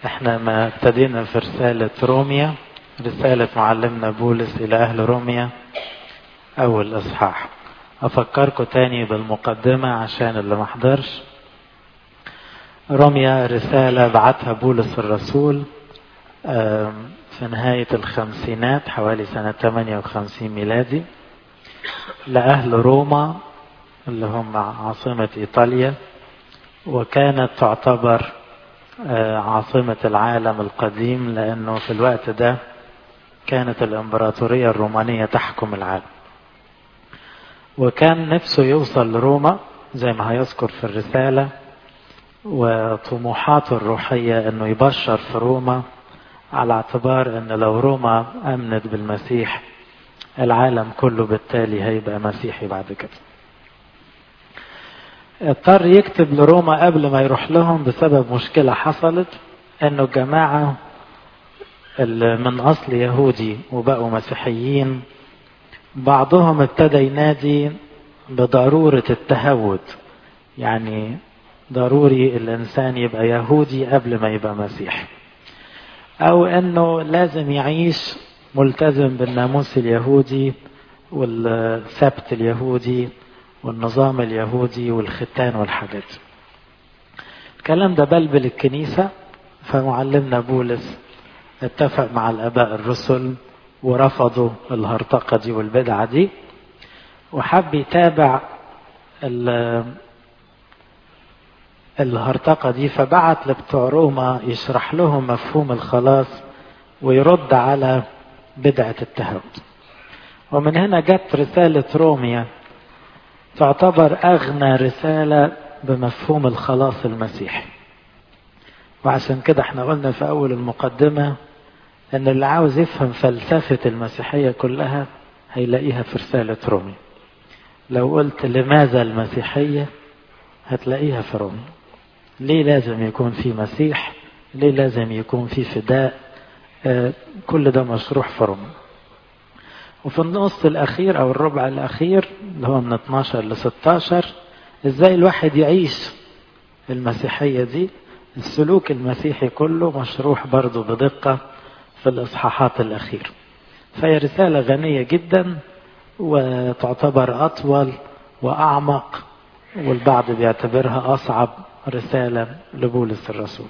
احنا ما ابتدينا في رسالة روميا رسالة معلمنا بولس إلى أهل روميا أول إصحاح أفكركم تاني بالمقدمة عشان اللي ما حضرش روميا رسالة بعتها بولس الرسول في نهاية الخمسينات حوالي سنة 58 ميلادي لأهل روما اللي هم عاصمة إيطاليا وكانت تعتبر عاصمة العالم القديم لأنه في الوقت ده كانت الإمبراطورية الرومانية تحكم العالم وكان نفسه يوصل لروما زي ما هيذكر في الرسالة وطموحاته الروحية أنه يبشر في روما على اعتبار أن لو روما أمنت بالمسيح العالم كله بالتالي هيبقى مسيحي بعد كده اضطر يكتب لروما قبل ما يروح لهم بسبب مشكلة حصلت انه الجماعة اللي من اصل يهودي وبقوا مسيحيين بعضهم ابتدى ينادي بضرورة التهود يعني ضروري الانسان يبقى يهودي قبل ما يبقى مسيحي او انه لازم يعيش ملتزم بالناموس اليهودي والسبت اليهودي والنظام اليهودي والختان والحاجات الكلام ده بلبل الكنيسة فمعلمنا بولس اتفق مع الآباء الرسل ورفضوا الهرطقة دي والبدعة دي وحب يتابع الهرطقة دي فبعت لبتوع روما يشرح لهم مفهوم الخلاص ويرد على بدعة التهود ومن هنا جت رسالة روميا تعتبر أغنى رسالة بمفهوم الخلاص المسيحي وعشان كده احنا قلنا في أول المقدمة أن اللي عاوز يفهم فلسفة المسيحية كلها هيلاقيها في رسالة رومي لو قلت لماذا المسيحية هتلاقيها في رومي ليه لازم يكون في مسيح ليه لازم يكون في فداء آه كل ده مشروح في رومي وفي النص الأخير أو الربع الأخير اللي هو من 12 ل 16 إزاي الواحد يعيش المسيحية دي السلوك المسيحي كله مشروح برضه بدقة في الإصحاحات الأخير فهي رسالة غنية جدا وتعتبر أطول وأعمق والبعض بيعتبرها أصعب رسالة لبولس الرسول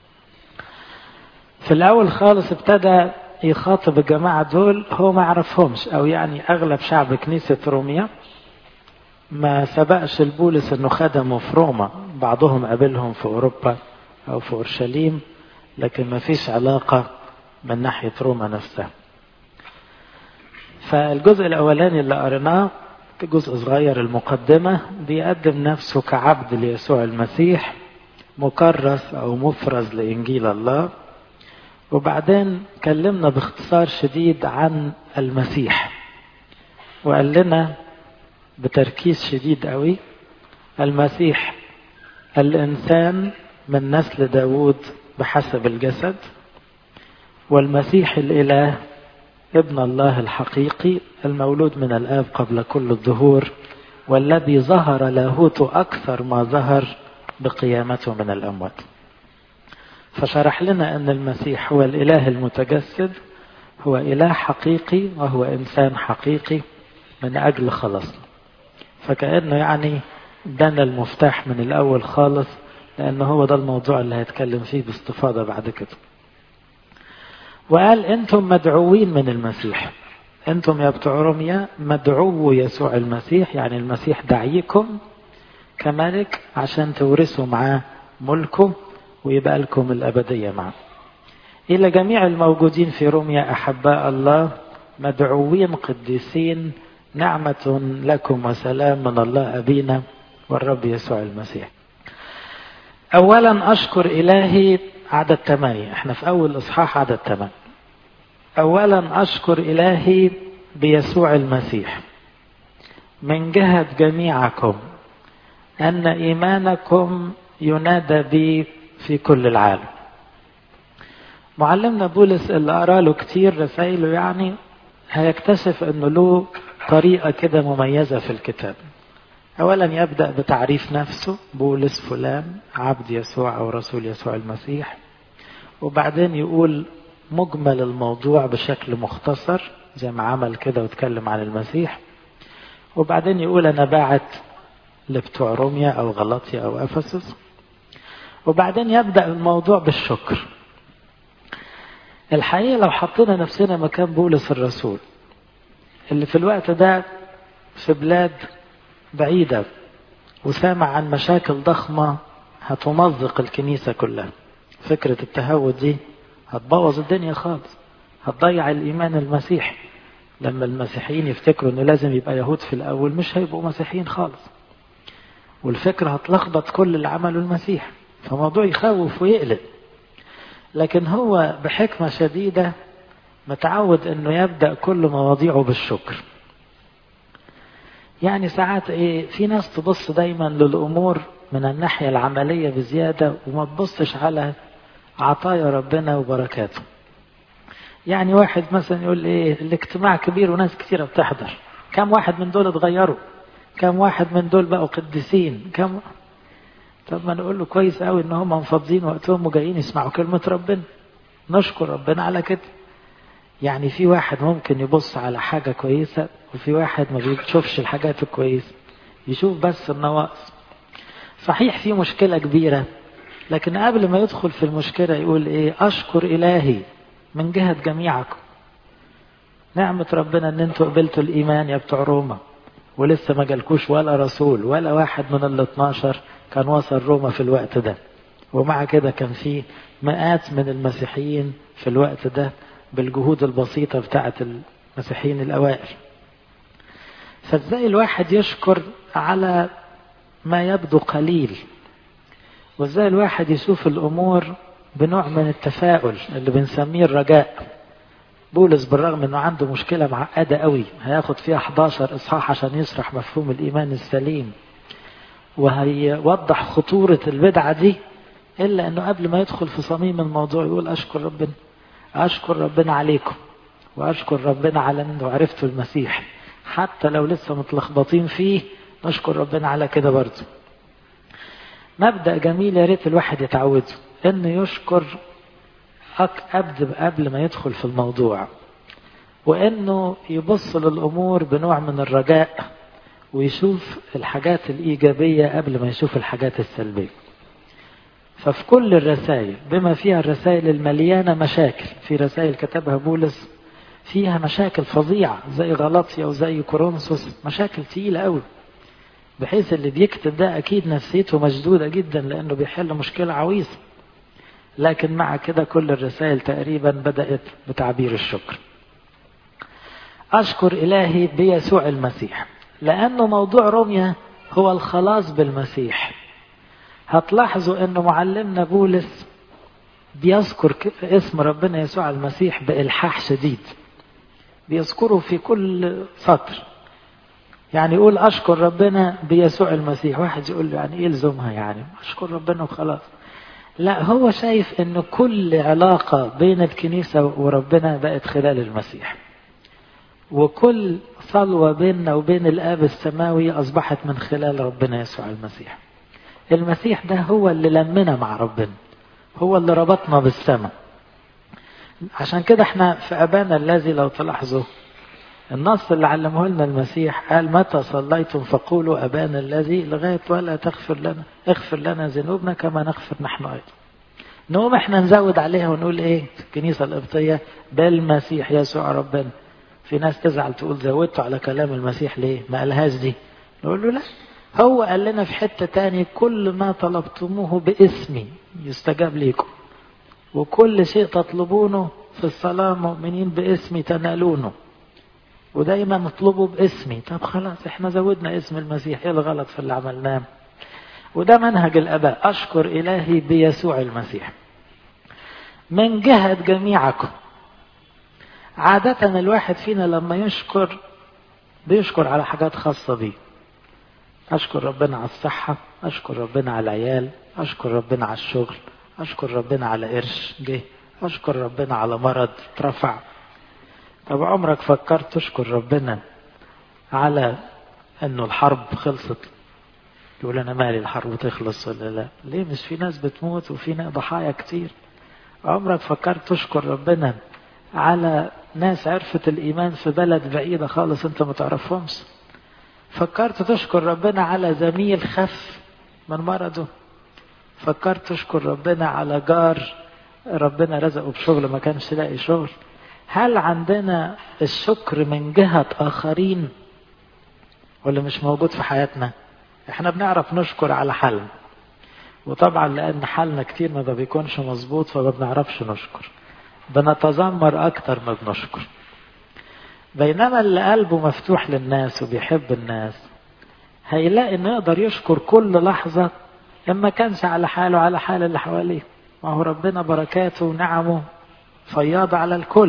في الأول خالص ابتدى يخاطب الجماعة دول هو ما يعرفهمش أو يعني أغلب شعب كنيسة روميا ما سبقش البولس أنه خدموا في روما بعضهم قابلهم في أوروبا أو في أورشليم لكن ما فيش علاقة من ناحية روما نفسها فالجزء الأولاني اللي قريناه جزء صغير المقدمة بيقدم نفسه كعبد ليسوع المسيح مكرس أو مفرز لإنجيل الله وبعدين كلمنا باختصار شديد عن المسيح وقال لنا بتركيز شديد قوي المسيح الإنسان من نسل داود بحسب الجسد والمسيح الإله ابن الله الحقيقي المولود من الآب قبل كل الظهور والذي ظهر لاهوت أكثر ما ظهر بقيامته من الأموات فشرح لنا أن المسيح هو الإله المتجسد هو إله حقيقي وهو إنسان حقيقي من أجل خلاصنا فكأنه يعني دنا المفتاح من الأول خالص لأن هو ده الموضوع اللي هيتكلم فيه باستفاضة بعد كده وقال أنتم مدعوين من المسيح أنتم يا بتوع روميا مدعو يسوع المسيح يعني المسيح دعيكم كملك عشان تورثوا معاه ملكه ويبقى لكم الأبدية معه إلى جميع الموجودين في روميا أحباء الله مدعوين قديسين نعمة لكم وسلام من الله أبينا والرب يسوع المسيح أولا أشكر إلهي عدد ثمانية احنا في أول إصحاح عدد ثمانية أولا أشكر إلهي بيسوع المسيح من جهة جميعكم أن إيمانكم ينادى بي في كل العالم معلمنا بولس اللي قرا له كتير رسائله يعني هيكتشف انه له طريقة كده مميزة في الكتاب أولا يبدأ بتعريف نفسه بولس فلان عبد يسوع أو رسول يسوع المسيح وبعدين يقول مجمل الموضوع بشكل مختصر زي ما عمل كده واتكلم عن المسيح وبعدين يقول أنا باعت لبتوع روميا أو غلطيا أو أفسس وبعدين يبدأ الموضوع بالشكر الحقيقة لو حطينا نفسنا مكان بولس الرسول اللي في الوقت ده في بلاد بعيدة وسامع عن مشاكل ضخمة هتمزق الكنيسة كلها فكرة التهود دي هتبوظ الدنيا خالص هتضيع الإيمان المسيحي لما المسيحيين يفتكروا انه لازم يبقى يهود في الأول مش هيبقوا مسيحيين خالص والفكرة هتلخبط كل اللي عمله المسيح فموضوع يخوف ويقلق لكن هو بحكمة شديدة متعود انه يبدأ كل مواضيعه بالشكر يعني ساعات ايه في ناس تبص دايما للامور من الناحية العملية بزيادة وما تبصش على عطايا ربنا وبركاته يعني واحد مثلا يقول ايه الاجتماع كبير وناس كثيرة بتحضر كم واحد من دول اتغيروا كم واحد من دول بقوا قديسين كم طب ما نقول له كويس قوي ان هم مفضين وقتهم وجايين يسمعوا كلمة ربنا نشكر ربنا على كده يعني في واحد ممكن يبص على حاجة كويسة وفي واحد ما بيشوفش الحاجات الكويسة يشوف بس النواقص صحيح في مشكلة كبيرة لكن قبل ما يدخل في المشكلة يقول ايه اشكر الهي من جهة جميعكم نعمة ربنا ان انتوا قبلتوا الايمان يا بتوع روما ولسه ما جالكوش ولا رسول ولا واحد من ال 12 كان وصل روما في الوقت ده ومع كده كان في مئات من المسيحيين في الوقت ده بالجهود البسيطة بتاعت المسيحيين الأوائل فازاي الواحد يشكر على ما يبدو قليل وازاي الواحد يشوف الأمور بنوع من التفاؤل اللي بنسميه الرجاء بولس بالرغم انه عنده مشكلة معقدة قوي هياخد فيها 11 اصحاح عشان يشرح مفهوم الايمان السليم وهيوضح خطورة البدعة دي الا انه قبل ما يدخل في صميم الموضوع يقول اشكر ربنا اشكر ربنا عليكم واشكر ربنا على انه عرفتوا المسيح حتى لو لسه متلخبطين فيه نشكر ربنا على كده برضه مبدأ جميل يا ريت الواحد يتعوده انه يشكر قبل قبل ما يدخل في الموضوع وانه يبص للامور بنوع من الرجاء ويشوف الحاجات الايجابيه قبل ما يشوف الحاجات السلبيه ففي كل الرسائل بما فيها الرسائل المليانه مشاكل في رسائل كتبها بولس فيها مشاكل فظيعه زي غلطيا وزي كورنثوس مشاكل تقيله قوي بحيث اللي بيكتب ده اكيد نفسيته مشدوده جدا لانه بيحل مشكله عويصه لكن مع كده كل الرسائل تقريبا بدأت بتعبير الشكر أشكر إلهي بيسوع المسيح لأنه موضوع روميا هو الخلاص بالمسيح هتلاحظوا أنه معلمنا بولس بيذكر اسم ربنا يسوع المسيح بإلحاح شديد بيذكره في كل سطر يعني يقول أشكر ربنا بيسوع المسيح واحد يقول له يعني إيه لزومها يعني أشكر ربنا وخلاص لا هو شايف ان كل علاقة بين الكنيسة وربنا بقت خلال المسيح وكل صلوة بيننا وبين الآب السماوي أصبحت من خلال ربنا يسوع المسيح المسيح ده هو اللي لمنا مع ربنا هو اللي ربطنا بالسماء عشان كده احنا في أبانا الذي لو تلاحظوا النص اللي علمه لنا المسيح قال متى صليتم فقولوا أبانا الذي لغاية ولا تغفر لنا اغفر لنا ذنوبنا كما نغفر نحن أيضا نقوم احنا نزود عليها ونقول ايه في الكنيسة القبطية بالمسيح يسوع ربنا في ناس تزعل تقول زودتوا على كلام المسيح ليه ما قالهاش دي نقول له لا هو قال لنا في حتة تاني كل ما طلبتموه باسمي يستجاب ليكم وكل شيء تطلبونه في الصلاة مؤمنين باسمي تنالونه ودايما نطلبه باسمي طب خلاص احنا زودنا اسم المسيح ايه الغلط في اللي عملناه وده منهج الاباء اشكر الهي بيسوع المسيح من جهة جميعكم عادة الواحد فينا لما يشكر بيشكر على حاجات خاصة بيه أشكر ربنا على الصحة أشكر ربنا على العيال أشكر ربنا على الشغل أشكر ربنا على قرش جه أشكر ربنا على مرض اترفع طب عمرك فكرت تشكر ربنا على انه الحرب خلصت يقول انا مالي الحرب تخلص ولا لا ليه مش في ناس بتموت وفي ضحايا كتير عمرك فكرت تشكر ربنا على ناس عرفت الإيمان في بلد بعيدة خالص أنت ما تعرفهمش فكرت تشكر ربنا على زميل خف من مرضه فكرت تشكر ربنا على جار ربنا رزقه بشغل ما كانش لاقي شغل هل عندنا الشكر من جهة آخرين ولا مش موجود في حياتنا احنا بنعرف نشكر على حالنا وطبعا لأن حالنا كتير ما بيكونش مظبوط فما بنعرفش نشكر بنتذمر أكتر ما بنشكر بينما اللي قلبه مفتوح للناس وبيحب الناس هيلاقي انه يقدر يشكر كل لحظة لما كانش على حاله على حال اللي حواليه ما هو ربنا بركاته ونعمه فياضة على الكل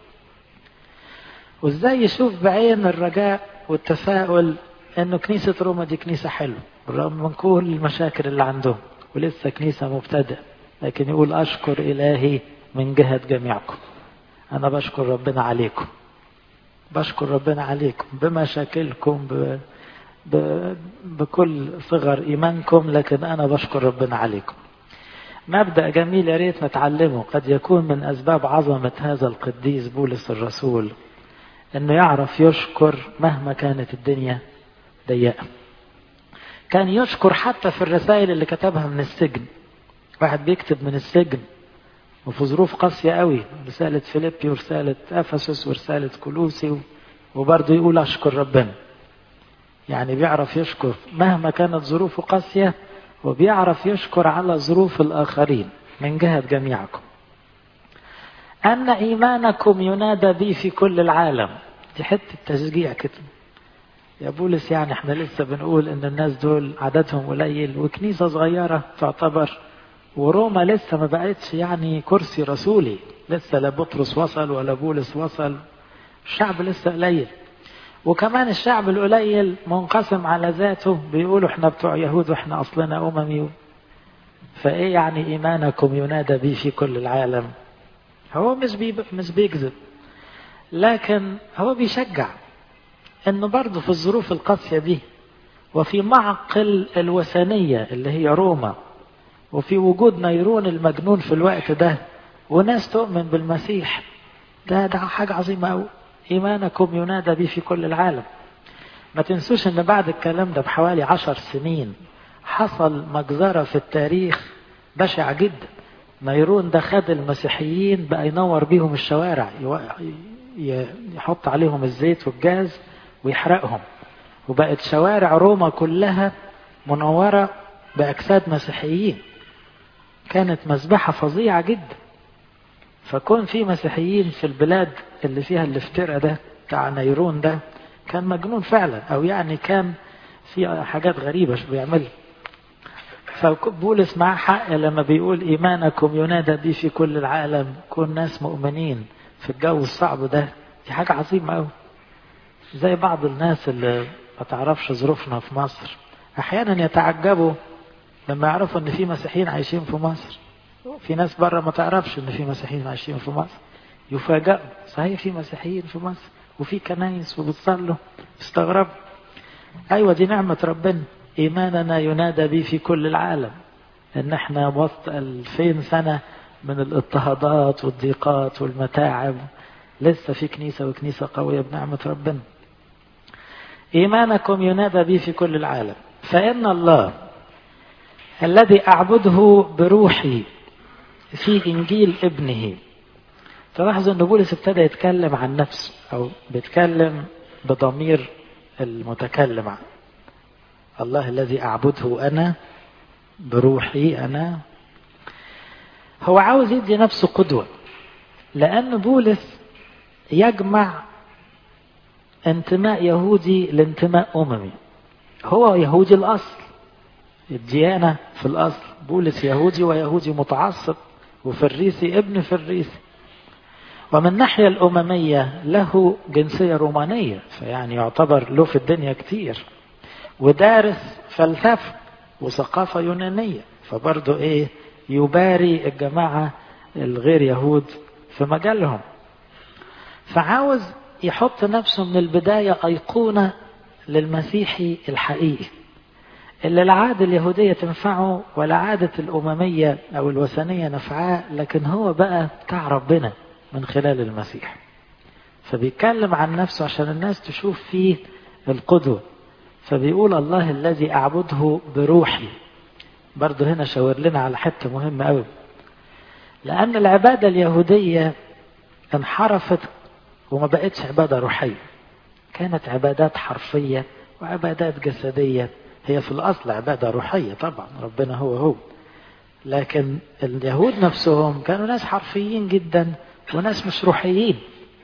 وازاي يشوف بعين الرجاء والتفاؤل انه كنيسة روما دي كنيسة حلوة بالرغم من كل المشاكل اللي عندهم ولسه كنيسة مبتدئ لكن يقول أشكر إلهي من جهة جميعكم أنا بشكر ربنا عليكم بشكر ربنا عليكم بمشاكلكم ب... ب... بكل صغر إيمانكم لكن أنا بشكر ربنا عليكم مبدأ جميل يا ريت نتعلمه قد يكون من أسباب عظمة هذا القديس بولس الرسول أنه يعرف يشكر مهما كانت الدنيا ضيقة كان يشكر حتى في الرسائل اللي كتبها من السجن واحد بيكتب من السجن وفي ظروف قاسية قوي رسالة فيليبي ورسالة أفسس ورسالة كولوسي وبرضه يقول أشكر ربنا يعني بيعرف يشكر مهما كانت ظروفه قاسية وبيعرف يشكر على ظروف الآخرين من جهة جميعكم أن إيمانكم ينادى بي في كل العالم دي حتة تشجيع كده يا بولس يعني احنا لسه بنقول ان الناس دول عددهم قليل وكنيسة صغيرة تعتبر وروما لسه ما بقتش يعني كرسي رسولي لسه لا بطرس وصل ولا بولس وصل الشعب لسه قليل وكمان الشعب القليل منقسم على ذاته بيقولوا احنا بتوع يهود واحنا اصلنا اممي فايه يعني ايمانكم ينادى بي في كل العالم هو مش بي مش بيكذب لكن هو بيشجع انه برضه في الظروف القاسيه دي وفي معقل الوثنيه اللي هي روما وفي وجود نيرون المجنون في الوقت ده وناس تؤمن بالمسيح ده ده حاجه عظيمه قوي ايمانكم ينادى به في كل العالم ما تنسوش ان بعد الكلام ده بحوالي عشر سنين حصل مجزرة في التاريخ بشع جدا نيرون ده خد المسيحيين بقى ينور بيهم الشوارع يحط عليهم الزيت والجاز ويحرقهم وبقت شوارع روما كلها منورة بأجساد مسيحيين كانت مذبحة فظيعة جدا فكون في مسيحيين في البلاد اللي فيها الافتراء ده بتاع نيرون ده كان مجنون فعلا او يعني كان في حاجات غريبة شو بيعمل فبولس معاه حق لما بيقول ايمانكم ينادى بي في كل العالم كون ناس مؤمنين في الجو الصعب ده دي حاجة عظيمة قوي زي بعض الناس اللي ما تعرفش ظروفنا في مصر احيانا يتعجبوا لما يعرفوا ان في مسيحيين عايشين في مصر في ناس بره ما تعرفش ان في مسيحيين عايشين في مصر يفاجئوا صحيح في مسيحيين في مصر وفي كنايس وبتصلوا استغرب ايوه دي نعمه ربنا ايماننا ينادى به في كل العالم ان احنا وسط الفين سنه من الاضطهادات والضيقات والمتاعب لسه في كنيسه وكنيسه قويه بنعمه ربنا ايمانكم ينادى به في كل العالم فان الله الذي اعبده بروحي في انجيل ابنه تلاحظوا ان بولس ابتدى يتكلم عن نفسه او بيتكلم بضمير المتكلم عنه الله الذي اعبده انا بروحي انا هو عاوز يدي نفسه قدوه لان بولس يجمع انتماء يهودي لانتماء اممي هو يهودي الاصل الديانه في الاصل بولس يهودي ويهودي متعصب وفريسي ابن فريسي ومن الناحية الأممية له جنسية رومانية فيعني يعتبر له في الدنيا كتير ودارس فلسفة وثقافة يونانية فبرضه إيه يباري الجماعة الغير يهود في مجالهم فعاوز يحط نفسه من البداية أيقونة للمسيحي الحقيقي اللي لا عادة اليهودية تنفعه ولا عادة الأممية أو الوثنية نفعاه لكن هو بقى بتاع ربنا من خلال المسيح فبيتكلم عن نفسه عشان الناس تشوف فيه القدوة فبيقول الله الذي أعبده بروحي برضه هنا شاور لنا على حتة مهمة أوي لأن العبادة اليهودية انحرفت وما بقتش عبادة روحية كانت عبادات حرفية وعبادات جسدية هي في الأصل عبادة روحية طبعا ربنا هو هو لكن اليهود نفسهم كانوا ناس حرفيين جدا وناس مش روحيين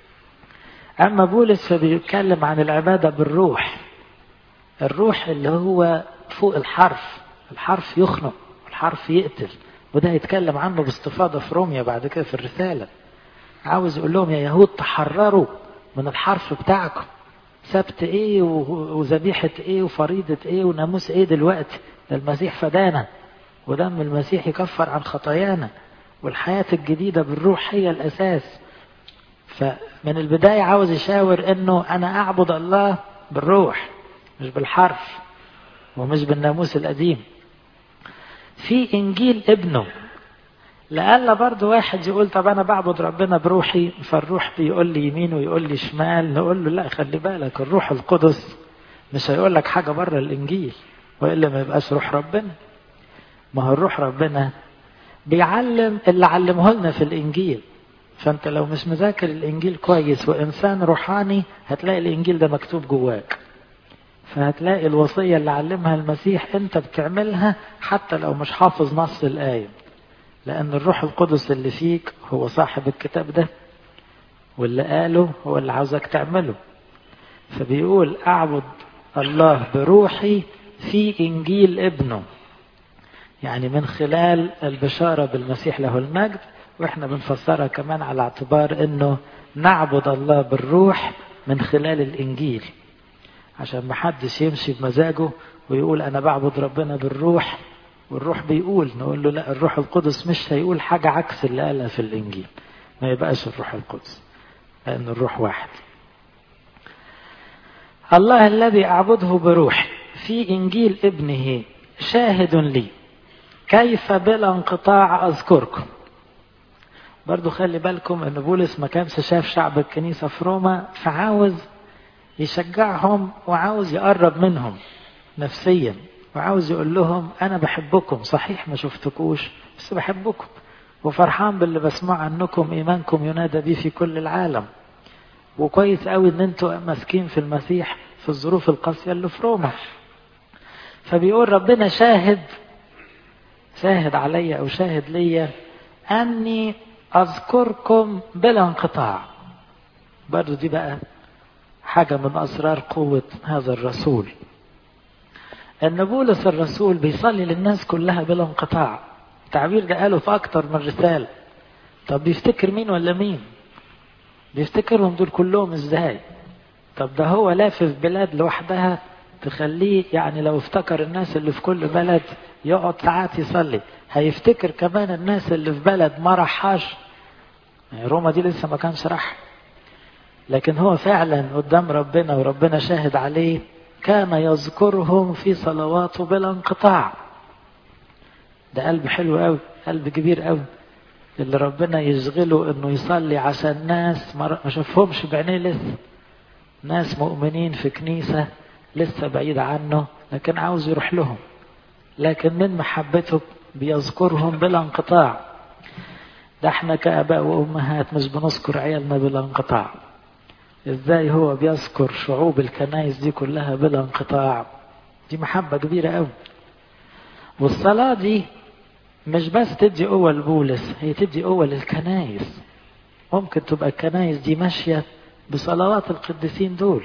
أما بولس فبيتكلم عن العبادة بالروح الروح اللي هو فوق الحرف الحرف يخنق الحرف يقتل وده هيتكلم عنه باستفاضة في روميا بعد كده في الرسالة عاوز يقول لهم يا يهود تحرروا من الحرف بتاعكم سبت ايه وذبيحة ايه وفريضة ايه وناموس ايه دلوقتي ده المسيح فدانا ودم المسيح يكفر عن خطايانا والحياة الجديدة بالروح هي الأساس فمن البداية عاوز يشاور انه انا اعبد الله بالروح مش بالحرف ومش بالناموس القديم في انجيل ابنه لألا برضه واحد يقول طب أنا بعبد ربنا بروحي فالروح بيقول لي يمين ويقول لي شمال نقول له لا خلي بالك الروح القدس مش هيقول لك حاجة بره الإنجيل وإلا ما يبقاش روح ربنا ما هو الروح ربنا بيعلم اللي علمه لنا في الإنجيل فأنت لو مش مذاكر الإنجيل كويس وإنسان روحاني هتلاقي الإنجيل ده مكتوب جواك فهتلاقي الوصية اللي علمها المسيح أنت بتعملها حتى لو مش حافظ نص الآية لأن الروح القدس اللي فيك هو صاحب الكتاب ده واللي قاله هو اللي عاوزك تعمله فبيقول أعبد الله بروحي في إنجيل ابنه يعني من خلال البشارة بالمسيح له المجد وإحنا بنفسرها كمان على اعتبار أنه نعبد الله بالروح من خلال الإنجيل عشان محدش يمشي بمزاجه ويقول أنا بعبد ربنا بالروح والروح بيقول نقول له لا الروح القدس مش هيقول حاجة عكس اللي قالها في الإنجيل ما يبقاش الروح القدس لأن الروح واحد الله الذي أعبده بروح في إنجيل ابنه شاهد لي كيف بلا انقطاع أذكركم برضو خلي بالكم أن بولس ما كانش شاف شعب الكنيسة في روما فعاوز يشجعهم وعاوز يقرب منهم نفسيا وعاوز يقول لهم أنا بحبكم صحيح ما شفتكوش بس بحبكم وفرحان باللي بسمع عنكم إيمانكم ينادى بيه في كل العالم وكويس قوي ان انتوا ماسكين في المسيح في الظروف القاسية اللي في روما فبيقول ربنا شاهد شاهد عليا او شاهد ليا اني اذكركم بلا انقطاع برضو دي بقى حاجة من اسرار قوة هذا الرسول ان بولس الرسول بيصلي للناس كلها بلا انقطاع التعبير ده قاله في اكتر من رسالة طب بيفتكر مين ولا مين بيفتكرهم دول كلهم ازاي طب ده هو لافف بلاد لوحدها تخليه يعني لو افتكر الناس اللي في كل بلد يقعد ساعات يصلي هيفتكر كمان الناس اللي في بلد ما راحهاش يعني روما دي لسه ما كانش راح لكن هو فعلا قدام ربنا وربنا شاهد عليه كان يذكرهم في صلواته بلا انقطاع ده قلب حلو قوي قلب كبير قوي اللي ربنا يشغله انه يصلي عشان ناس ما شافهمش بعينيه لسه ناس مؤمنين في كنيسة لسه بعيد عنه لكن عاوز يروح لهم لكن من محبته بيذكرهم بلا انقطاع ده احنا كآباء وأمهات مش بنذكر عيالنا بلا انقطاع ازاي هو بيذكر شعوب الكنائس دي كلها بلا انقطاع دي محبة كبيرة قوي والصلاة دي مش بس تدي قوة لبولس هي تدي قوة للكنايس ممكن تبقى الكنايس دي ماشية بصلوات القديسين دول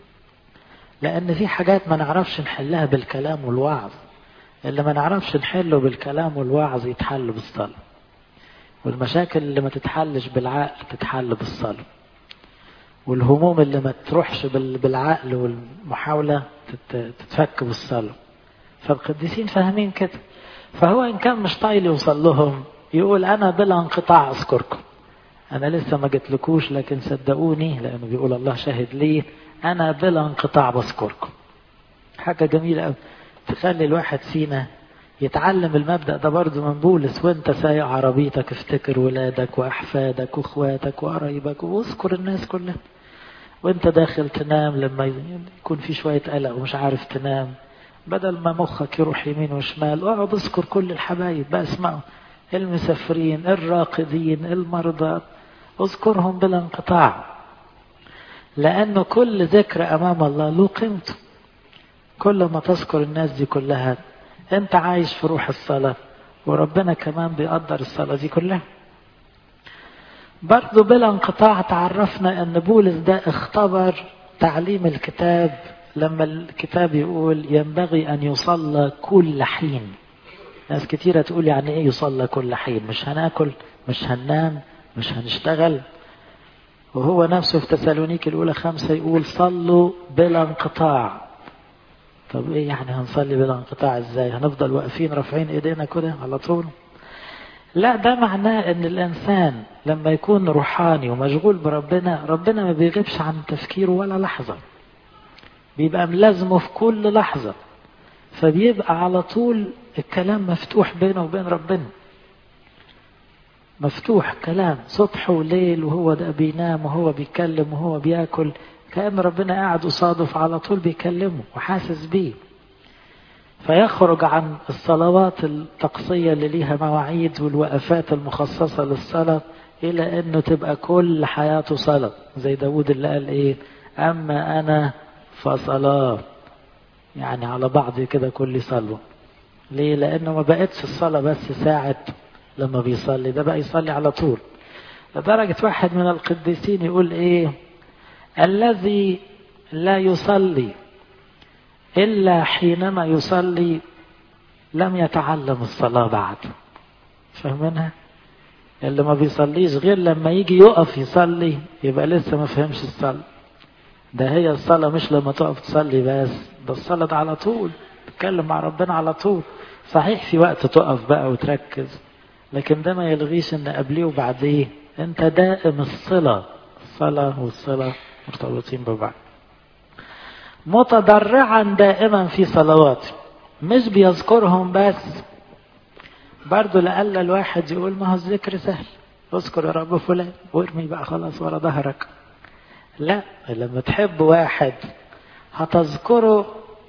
لأن في حاجات ما نعرفش نحلها بالكلام والوعظ اللي ما نعرفش نحله بالكلام والوعظ يتحل بالصلاة والمشاكل اللي ما تتحلش بالعقل تتحل بالصلاة والهموم اللي ما تروحش بالعقل والمحاولة تتفك بالصلاة فالقديسين فاهمين كده فهو إن كان مش طايل يوصل لهم يقول أنا بلا انقطاع أذكركم أنا لسه ما جتلكوش لكن صدقوني لأنه بيقول الله شاهد لي أنا بلا انقطاع بذكركم حاجة جميلة أوي تخلي الواحد فينا يتعلم المبدأ ده برضه من بولس وانت سايق عربيتك افتكر ولادك واحفادك واخواتك وقرايبك واذكر الناس كلها وانت داخل تنام لما يكون في شوية قلق ومش عارف تنام بدل ما مخك يروح يمين وشمال اقعد اذكر كل الحبايب بقى اسمعوا المسافرين الراقدين المرضى اذكرهم بلا انقطاع لأنه كل ذكر أمام الله له قيمته كل ما تذكر الناس دي كلها أنت عايش في روح الصلاة وربنا كمان بيقدر الصلاة دي كلها برضو بلا انقطاع تعرفنا أن بولس ده اختبر تعليم الكتاب لما الكتاب يقول ينبغي أن يصلى كل حين ناس كتيرة تقول يعني ايه يصلى كل حين مش هناكل مش هننام مش هنشتغل وهو نفسه في تسالونيك الأولى خمسة يقول صلوا بلا انقطاع طب ايه يعني هنصلي بلا انقطاع ازاي هنفضل واقفين رافعين ايدينا كده على طول لا ده معناه ان الانسان لما يكون روحاني ومشغول بربنا ربنا ما بيغيبش عن تفكيره ولا لحظة بيبقى ملازمه في كل لحظة فبيبقى على طول الكلام مفتوح بينه وبين ربنا مفتوح كلام صبح وليل وهو ده بينام وهو بيتكلم وهو بياكل كأن ربنا قاعد قصاده على طول بيكلمه وحاسس بيه فيخرج عن الصلوات الطقسية اللي ليها مواعيد والوقفات المخصصة للصلاة إلى أنه تبقى كل حياته صلاة زي داود اللي قال إيه أما أنا فصلاة يعني على بعض كده كل صلوة ليه لأنه ما بقتش الصلاة بس ساعة لما بيصلي ده بقى يصلي على طول لدرجة واحد من القديسين يقول ايه الذي لا يصلي إلا حينما يصلي لم يتعلم الصلاة بعد فاهمينها اللي ما بيصليش غير لما يجي يقف يصلي يبقى لسه ما فهمش الصلاة ده هي الصلاة مش لما تقف تصلي بس ده الصلاة ده على طول تتكلم مع ربنا على طول صحيح في وقت تقف بقى وتركز لكن ده ما يلغيش ان قبليه وبعديه انت دائم الصلة الصلاة والصلاة مرتبطين ببعض متضرعا دائما في صلواته مش بيذكرهم بس برضه لألا الواحد يقول ما هو الذكر سهل اذكر يا رب فلان وارمي بقى خلاص ورا ظهرك لا لما تحب واحد هتذكره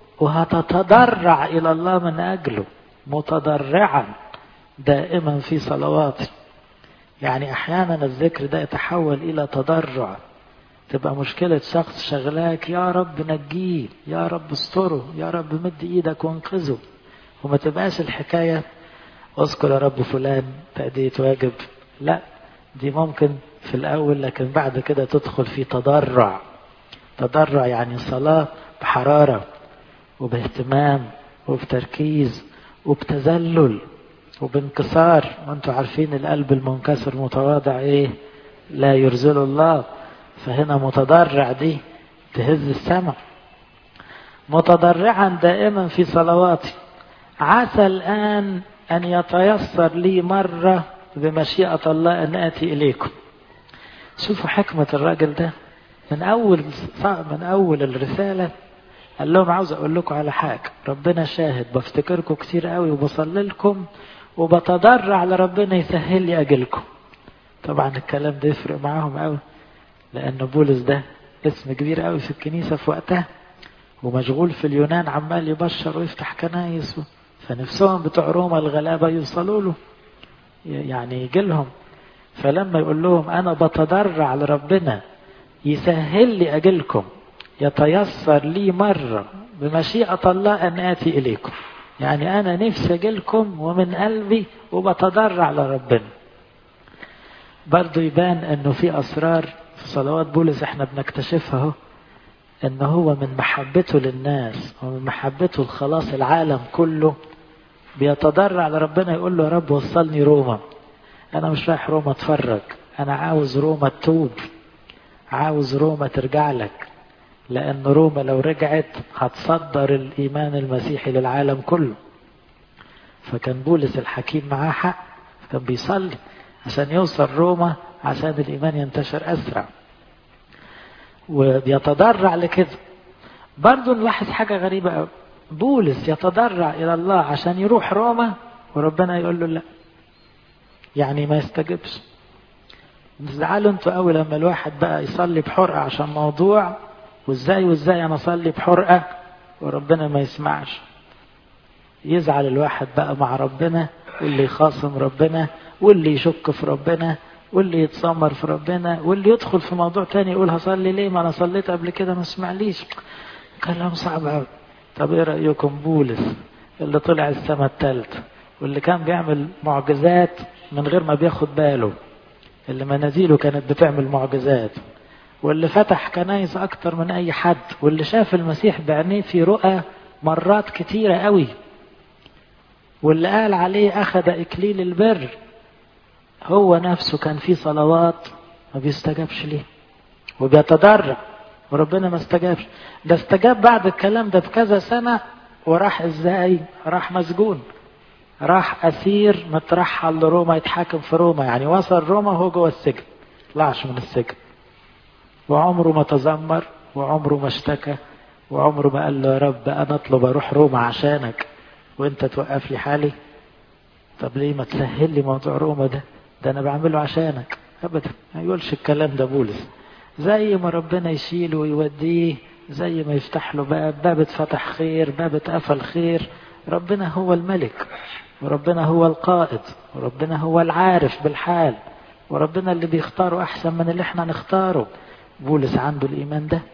وهتتضرع إلى الله من أجله متضرعا دائما في صلواتي يعني أحيانا الذكر ده يتحول إلى تضرع تبقى مشكلة شخص شغلاك يا رب نجيه يا رب استره يا رب مد ايدك وانقذه وما تبقاش الحكاية اذكر يا رب فلان تأدية واجب لا دي ممكن في الأول لكن بعد كده تدخل في تضرع تضرع يعني صلاة بحرارة وباهتمام وبتركيز وبتذلل وبانكسار وانتوا عارفين القلب المنكسر متواضع ايه لا يرزل الله فهنا متضرع دي تهز السماء متضرعا دائما في صلواتي عسى الآن أن يتيسر لي مرة بمشيئة الله أن آتي إليكم شوفوا حكمة الراجل ده من أول من أول الرسالة قال لهم عاوز أقول لكم على حاجة ربنا شاهد بفتكركم كتير قوي وبصلي لكم وبتضرع لربنا يسهل لي أجلكم طبعا الكلام ده يفرق معاهم قوي لأن بولس ده اسم كبير قوي في الكنيسة في وقتها ومشغول في اليونان عمال يبشر ويفتح كنايس فنفسهم بتوع روما الغلابة يوصلوا له يعني يجي لهم فلما يقول لهم أنا بتضرع لربنا يسهل لي أجلكم يتيسر لي مرة بمشيئة الله أن آتي إليكم يعني أنا نفسي أجلكم ومن قلبي وبتضرع لربنا برضو يبان أنه في أسرار في صلوات بولس احنا بنكتشفها اهو ان هو من محبته للناس ومن محبته لخلاص العالم كله بيتضرع لربنا يقول له يا رب وصلني روما انا مش رايح روما اتفرج انا عاوز روما تتوب عاوز روما ترجع لك لان روما لو رجعت هتصدر الايمان المسيحي للعالم كله فكان بولس الحكيم معاه حق كان بيصلي عشان يوصل روما عشان الإيمان ينتشر أسرع وبيتضرع لكده برضو نلاحظ حاجة غريبة قوي بولس يتضرع إلى الله عشان يروح روما وربنا يقول له لا يعني ما يستجبش تزعلوا انتوا قوي لما الواحد بقى يصلي بحرقة عشان موضوع وازاي وازاي انا اصلي بحرقة وربنا ما يسمعش يزعل الواحد بقى مع ربنا واللي يخاصم ربنا واللي يشك في ربنا واللي يتسمر في ربنا واللي يدخل في موضوع تاني يقول هصلي ليه ما انا صليت قبل كده ما سمعليش كلام صعب قوي طب ايه رايكم بولس اللي طلع السماء الثالثه واللي كان بيعمل معجزات من غير ما بياخد باله اللي منازيله كانت بتعمل معجزات واللي فتح كنايس اكتر من اي حد واللي شاف المسيح بعينيه في رؤى مرات كتيرة قوي واللي قال عليه اخذ اكليل البر هو نفسه كان في صلوات ما بيستجابش ليه وبيتضرع وربنا ما استجابش ده استجاب بعد الكلام ده بكذا سنة وراح ازاي راح مسجون راح اسير مترحل لروما يتحاكم في روما يعني وصل روما وهو جوه السجن طلعش من السجن وعمره ما تذمر وعمره ما اشتكى وعمره ما قال له يا رب انا اطلب اروح روما عشانك وانت توقف لي حالي طب ليه ما تسهل لي موضوع روما ده ده انا بعمله عشانك ابدا ما يقولش الكلام ده بولس زي ما ربنا يشيله ويوديه زي ما يفتح له باب باب اتفتح خير باب اتقفل خير ربنا هو الملك وربنا هو القائد وربنا هو العارف بالحال وربنا اللي بيختاره احسن من اللي احنا نختاره بولس عنده الايمان ده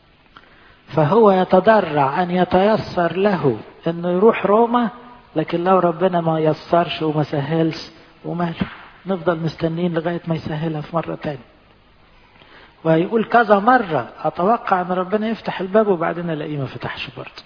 فهو يتضرع ان يتيسر له انه يروح روما لكن لو ربنا ما يسرش وما سهلش وماله نفضل مستنيين لغايه ما يسهلها في مره تانية ويقول كذا مرة أتوقع أن ربنا يفتح الباب وبعدين ألاقيه ما فتحش برضه.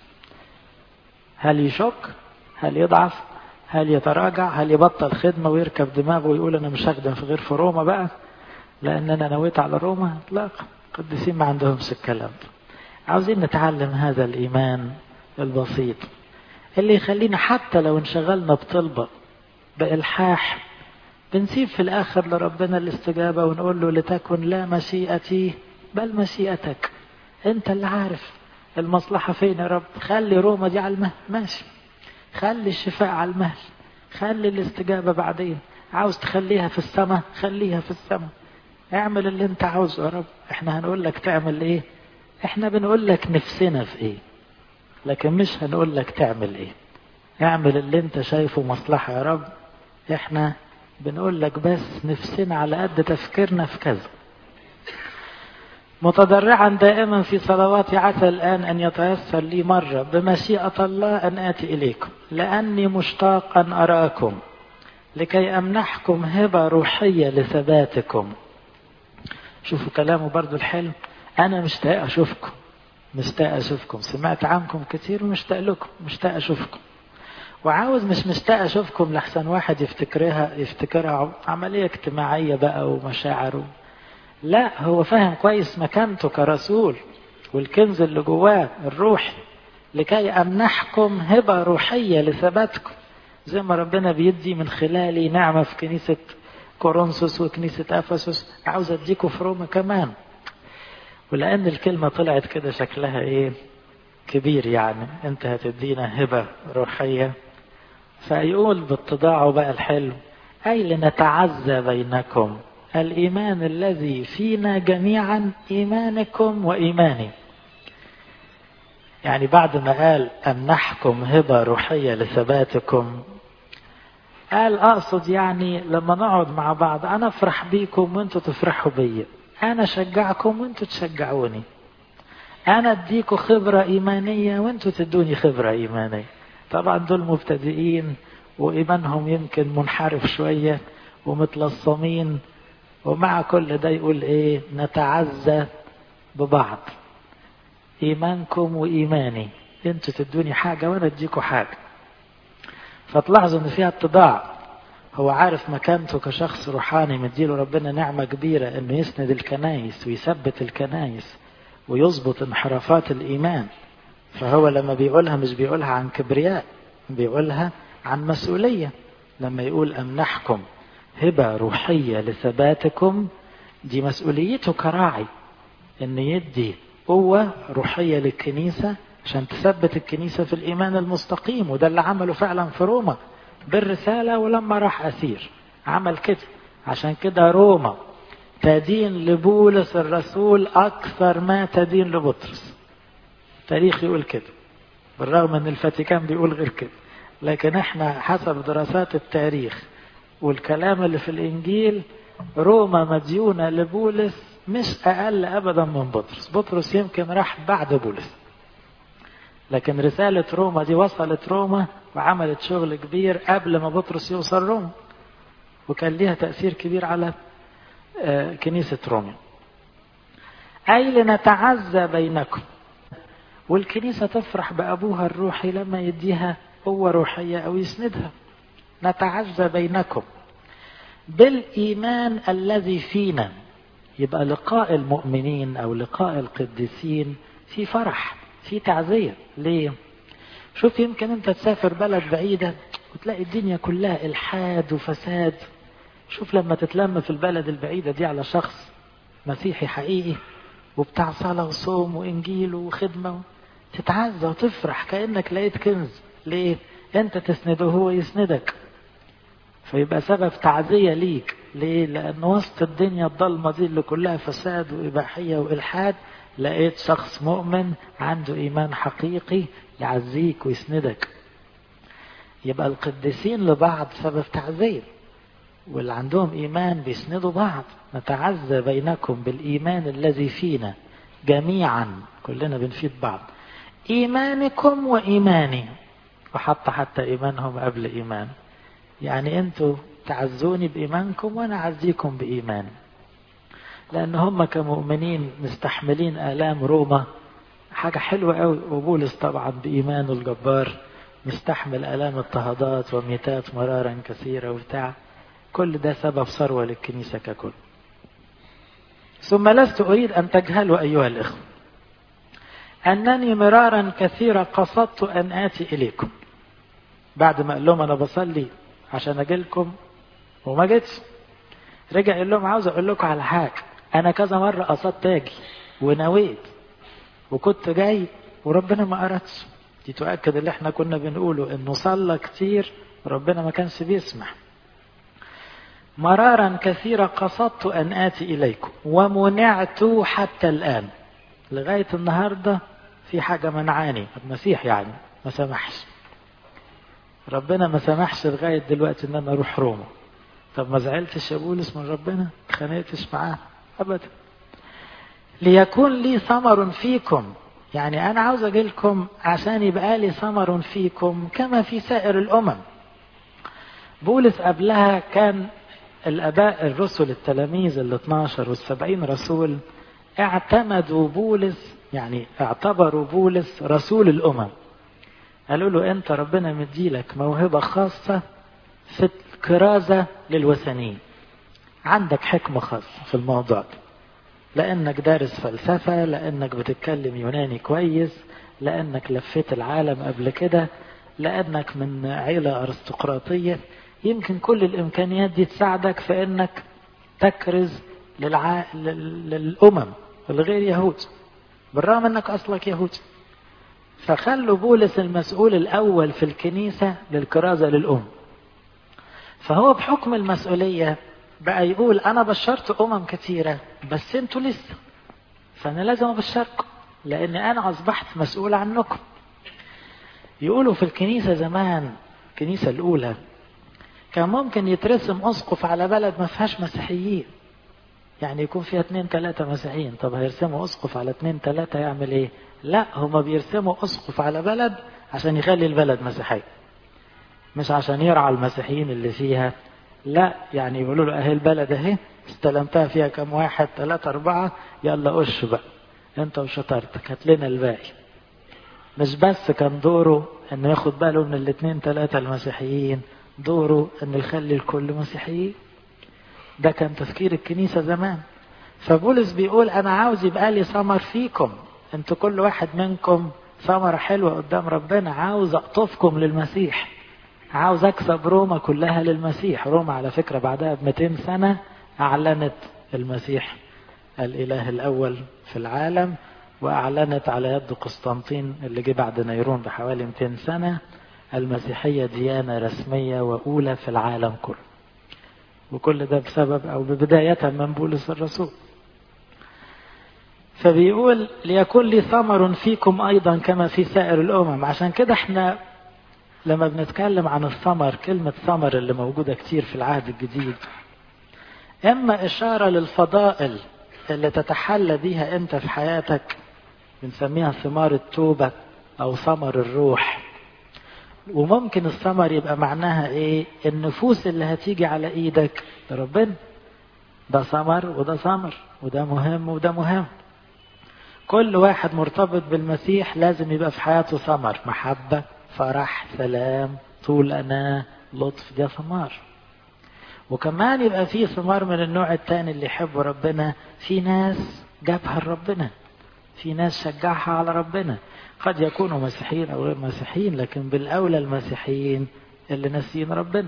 هل يشك؟ هل يضعف؟ هل يتراجع؟ هل يبطل خدمة ويركب دماغه ويقول أنا مش هخدم في غير في روما بقى؟ لأن أنا نويت على روما؟ إطلاقا. القديسين ما عندهمش الكلام ده. عاوزين نتعلم هذا الإيمان البسيط اللي يخلينا حتى لو انشغلنا بطلبة بإلحاح بنسيب في الآخر لربنا الاستجابة ونقول له لتكن لا مشيئتي بل مشيئتك أنت اللي عارف المصلحة فين يا رب خلي روما دي على المهل ماشي خلي الشفاء على المهل خلي الاستجابة بعدين عاوز تخليها في السماء خليها في السماء اعمل اللي انت عاوزه يا رب احنا هنقول لك تعمل ايه احنا بنقول لك نفسنا في ايه لكن مش هنقول لك تعمل ايه اعمل اللي انت شايفه مصلحة يا رب احنا بنقول لك بس نفسنا على قد تفكيرنا في كذا متضرعا دائما في صلواتي عسى الآن أن يتيسر لي مرة بمشيئة الله أن آتي إليكم لأني مشتاق أن أراكم لكي أمنحكم هبة روحية لثباتكم شوفوا كلامه برضو الحلو أنا مشتاق أشوفكم مشتاق أشوفكم سمعت عنكم كتير ومشتاق لكم مشتاق أشوفكم وعاوز مش مشتاق اشوفكم لحسن واحد يفتكرها يفتكرها عمليه اجتماعيه بقى ومشاعر لا هو فاهم كويس مكانته كرسول والكنز اللي جواه الروحي لكي امنحكم هبه روحيه لثباتكم زي ما ربنا بيدي من خلالي نعمه في كنيسه كورنثوس وكنيسه افسس عاوز اديكم في روما كمان ولان الكلمه طلعت كده شكلها ايه كبير يعني انت هتدينا هبه روحيه فيقول باتضاعه بقى الحلو أي لنتعزى بينكم الإيمان الذي فينا جميعا إيمانكم وإيماني يعني بعد ما قال أمنحكم هبة روحية لثباتكم قال أقصد يعني لما نقعد مع بعض أنا أفرح بيكم وأنتوا تفرحوا بيا أنا أشجعكم وأنتوا تشجعوني أنا أديكم خبرة إيمانية وأنتوا تدوني خبرة إيمانية طبعا دول مبتدئين وإيمانهم يمكن منحرف شوية ومتلصمين ومع كل ده يقول إيه نتعزى ببعض إيمانكم وإيماني أنتوا تدوني حاجة وأنا أديكم حاجة فتلاحظوا إن فيها اتضاع هو عارف مكانته كشخص روحاني مديله ربنا نعمة كبيرة إنه يسند الكنايس ويثبت الكنايس ويظبط انحرافات الإيمان فهو لما بيقولها مش بيقولها عن كبرياء بيقولها عن مسؤولية لما يقول أمنحكم هبة روحية لثباتكم دي مسؤوليته كراعي إن يدي قوة روحية للكنيسة عشان تثبت الكنيسة في الإيمان المستقيم وده اللي عمله فعلا في روما بالرسالة ولما راح أسير عمل كده عشان كده روما تدين لبولس الرسول أكثر ما تدين لبطرس تاريخ يقول كده بالرغم ان الفاتيكان بيقول غير كده لكن احنا حسب دراسات التاريخ والكلام اللي في الانجيل روما مديونة لبولس مش اقل ابدا من بطرس بطرس يمكن راح بعد بولس لكن رسالة روما دي وصلت روما وعملت شغل كبير قبل ما بطرس يوصل روما وكان ليها تأثير كبير على كنيسة روما أي لنتعزى بينكم والكنيسة تفرح بأبوها الروحي لما يديها قوة روحية أو يسندها نتعزى بينكم بالإيمان الذي فينا يبقى لقاء المؤمنين أو لقاء القديسين في فرح في تعزية ليه؟ شوف يمكن أنت تسافر بلد بعيدة وتلاقي الدنيا كلها إلحاد وفساد شوف لما تتلم في البلد البعيدة دي على شخص مسيحي حقيقي وبتاع صلاة وصوم وإنجيل وخدمة تتعزى وتفرح كأنك لقيت كنز ليه؟ أنت تسنده هو يسندك فيبقى سبب تعزية ليك ليه؟ لأن وسط الدنيا الضلمة دي اللي كلها فساد وإباحية وإلحاد لقيت شخص مؤمن عنده إيمان حقيقي يعزيك ويسندك يبقى القديسين لبعض سبب تعزية واللي عندهم إيمان بيسندوا بعض نتعزى بينكم بالإيمان الذي فينا جميعا كلنا بنفيد بعض إيمانكم وإيماني وحط حتى إيمانهم قبل إيمان يعني أنتوا تعزوني بإيمانكم وأنا أعزيكم بإيماني لأن هم كمؤمنين مستحملين آلام روما حاجة حلوة قوي وبولس طبعا بإيمانه الجبار مستحمل آلام اضطهادات وميتات مرارا كثيرة وبتاع كل ده سبب ثروة للكنيسة ككل ثم لست أريد أن تجهلوا أيها الإخوة أنني مرارا كثيرا قصدت أن آتي إليكم بعد ما قال لهم أنا بصلي عشان أجي لكم وما جيتش رجع قال لهم عاوز أقول لكم على حاجة أنا كذا مرة قصدت أجي ونويت وكنت جاي وربنا ما أردش دي تؤكد اللي احنا كنا بنقوله انه صلى كتير وربنا ما كانش بيسمح مرارا كثيرا قصدت أن آتي إليكم ومنعت حتى الآن لغاية النهاردة في حاجة منعاني المسيح يعني ما سمحش ربنا ما سمحش لغاية دلوقتي ان انا اروح روما طب ما زعلتش يا بولس من ربنا اتخانقتش معاه ابدا ليكون لي ثمر فيكم يعني انا عاوز اجي لكم عشان يبقى لي ثمر فيكم كما في سائر الامم بولس قبلها كان الاباء الرسل التلاميذ ال 12 وال 70 رسول اعتمدوا بولس يعني اعتبروا بولس رسول الامم قالوا له انت ربنا مديلك موهبة خاصة في الكرازة للوثنيين عندك حكمة خاصة في الموضوع ده لانك دارس فلسفة لانك بتتكلم يوناني كويس لانك لفيت العالم قبل كده لانك من عيلة ارستقراطية يمكن كل الامكانيات دي تساعدك في انك تكرز للع... للامم الغير يهود بالرغم انك اصلك يهودي فخلوا بولس المسؤول الأول في الكنيسة للكرازة للأم فهو بحكم المسؤولية بقى يقول أنا بشرت أمم كثيرة بس أنتوا لسه فأنا لازم أبشركم لأن أنا أصبحت مسؤول عنكم يقولوا في الكنيسة زمان الكنيسة الأولى كان ممكن يترسم أسقف على بلد ما فيهاش مسيحيين يعني يكون فيها اتنين تلاتة مسيحيين طب هيرسموا أسقف على اتنين تلاتة يعمل إيه لا هما بيرسموا أسقف على بلد عشان يخلي البلد مسيحية مش عشان يرعى المسيحيين اللي فيها لا يعني يقولوا له اهي البلد اهي استلمتها فيها كم واحد ثلاثة أربعة يلا قش بقى انت وشطارتك هات لنا الباقي مش بس كان دوره انه ياخد باله من الاثنين ثلاثة المسيحيين دوره انه يخلي الكل مسيحيين ده كان تفكير الكنيسة زمان فبولس بيقول انا عاوز يبقى لي ثمر فيكم انتوا كل واحد منكم ثمرة حلوة قدام ربنا عاوز اقطفكم للمسيح عاوز اكسب روما كلها للمسيح روما على فكرة بعدها ب 200 سنة اعلنت المسيح الاله الاول في العالم وأعلنت على يد قسطنطين اللي جه بعد نيرون بحوالي 200 سنة المسيحية ديانة رسمية وأولى في العالم كله وكل ده بسبب أو ببداية من بولس الرسول فبيقول ليكن لي ثمر فيكم أيضا كما في سائر الأمم عشان كده احنا لما بنتكلم عن الثمر كلمة ثمر اللي موجودة كتير في العهد الجديد إما إشارة للفضائل اللي تتحلى بيها أنت في حياتك بنسميها ثمار التوبة أو ثمر الروح وممكن الثمر يبقى معناها إيه النفوس اللي هتيجي على إيدك ربنا ده ثمر وده ثمر وده مهم وده مهم كل واحد مرتبط بالمسيح لازم يبقى في حياته ثمر محبة فرح سلام طول أنا لطف ده ثمار وكمان يبقى فيه ثمار من النوع التاني اللي يحبوا ربنا في ناس جابها لربنا في ناس شجعها على ربنا قد يكونوا مسيحيين أو غير مسيحيين لكن بالأولى المسيحيين اللي ناسيين ربنا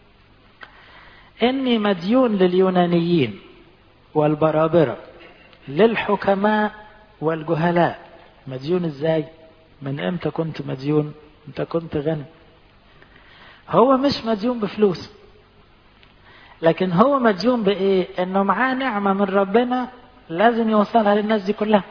إني مديون لليونانيين والبرابرة للحكماء والجهلاء مديون ازاي من امتى كنت مديون انت كنت غني هو مش مديون بفلوس لكن هو مديون بايه انه معاه نعمة من ربنا لازم يوصلها للناس دي كلها